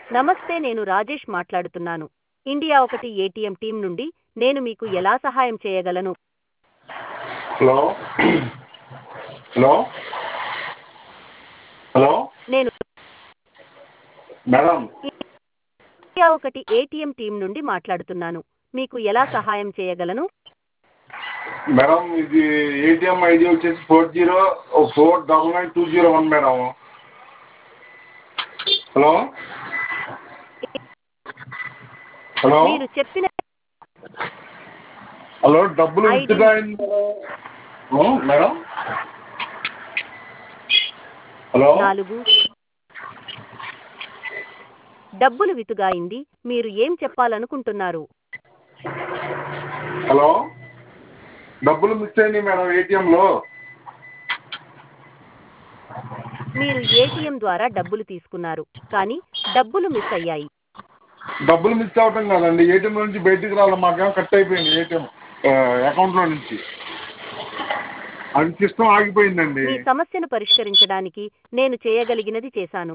నమస్తే నేను రాజేష్ మాట్లాడుతున్నాను ఇండియా ఒకటి ఏటీఎం టీం నుండి నేను మీకు ఎలా సహాయం చేయగలను హలో హలో హలో నేను మేడం ఇండియా ఒకటి ఏటీఎం టీం నుండి మాట్లాడుతున్నాను మీకు ఎలా సహాయం చేయగలను మేడం ఇది ఏటీఎం ఐడి వచ్చేసి four zero four double nine two zero one madam hello hello మీరు చెప్పిన హలో డబ్బులు ID. విత్డ్రా అయింది మేడం మేడం హలో నాలుగు డబ్బులు వితుగాయింది మీరు ఏం చెప్పాలనుకుంటున్నారు హలో డబ్బులు మిస్ అయింది మేడం ఏటీఎంలో మీరు ఏటీఎం ద్వారా డబ్బులు తీసుకున్నారు కానీ డబ్బులు మిస్ అయ్యాయి డబ్బులు మిస్ అవ్వటం కాదండి ఏటీఎం నుంచి బయటికి రావాలి మాకేమో కట్ అయిపోయింది ఏటీఎం అకౌంట్లో నుంచి అది సిస్టమ్ ఆగిపోయిందండి మీ సమస్యను పరిష్కరించడానికి నేను చేయగలిగినది చేశాను